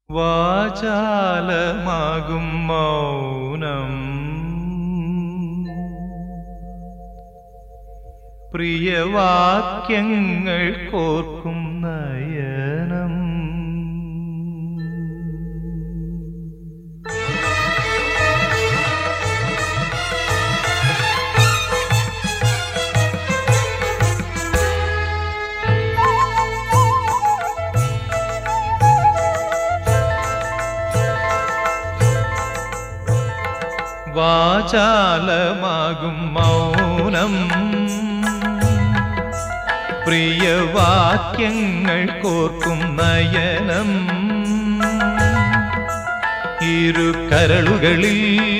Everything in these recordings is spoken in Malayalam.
വാചാലമാകും മൗനം പ്രിയവാക്യങ്ങൾ കോർക്കും നയനം വാചാലമാകും മൗനം പ്രിയവാക്യങ്ങൾ കോർക്കും നയനം ഇരു കരളുകളിൽ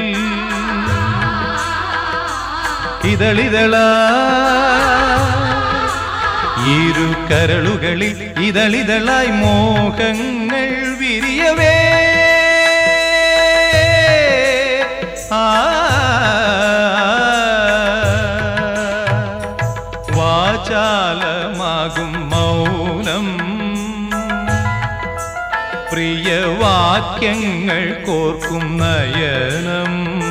ഇതളിതള ഇരു കരളുകളിൽ ഇതളിതളായി മോഹങ്ങൾ വിരിയവേ ആ വാചാലമാകും മൗനം പ്രിയവാക്യങ്ങൾ കോർക്കും നയനം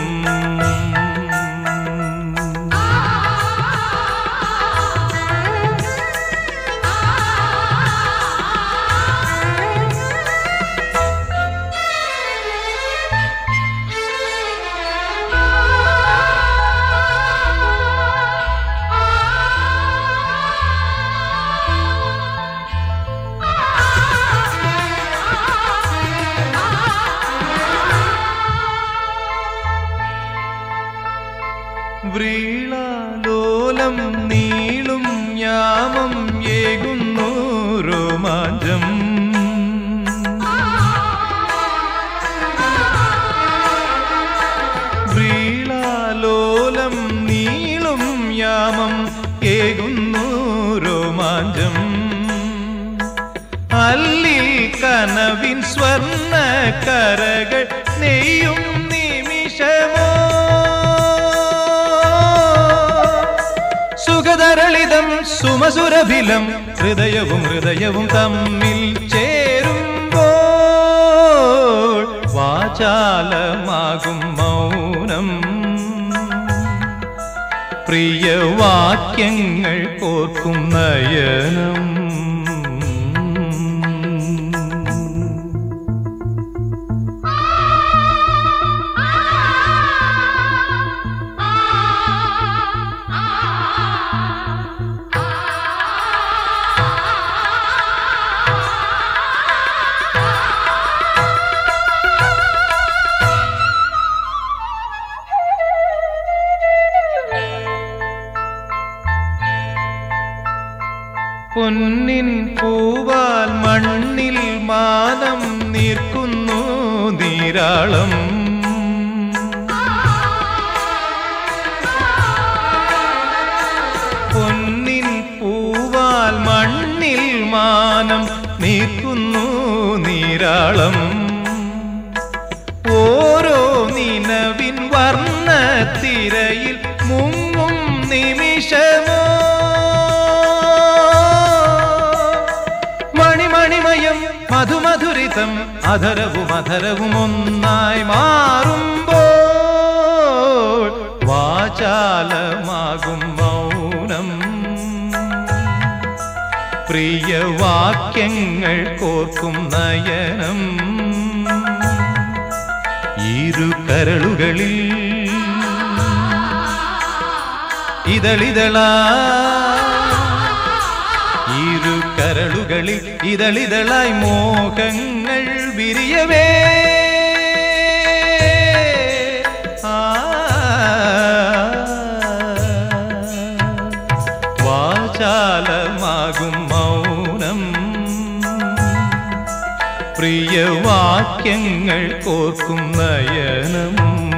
വ്രീളാലോലം നീളും യാമം ഏകുന്നു രോമാഞ്ചം വ്രീളാലോലം നീളും യാമം ഏകുന്നു രോമാഞ്ചം അല്ലിൽ കനവിൻ സ്വർണ്ണ കരകൾ നെയ്യും നിമിഷമോ സുഖതരളിതം സുമസുരഭിലം ഹൃദയവും ഹൃദയവും തമ്മിൽ ചേരുമ്പോൾ വാചാലമാകും മൗനം പ്രിയവാക്യങ്ങൾ കോർക്കും നയനം പൊന്നിൻ പൂവാൽ മണ്ണിൽ മാനം നീർക്കുന്നു നീരാളം പൊന്നിൻ പൂവാൽ മണ്ണിൽ മാനം നീർക്കുന്നു നീരാളം ഓരോ നിലവിൻ വർണ്ണത്തിരയിൽ മുങ്ങും നിമിഷമോ മണിമണിമയം മധുമധുരിതം അധരവും അധരവും ഒന്നായി മാറുമ്പോൾ വാചാലമാകും മൗനം പ്രിയവാക്യങ്ങൾ കോർക്കും നയനം ഇരു കരളുകളിൽ ഇതളിതളാ ഇരു കരളുകളിൽ ഇതളിതളായി മോഹങ്ങൾ വിരിയവേ ആ വാചാലമാകും മൗനം പ്രിയവാക്യങ്ങൾ കോർക്കും നയനം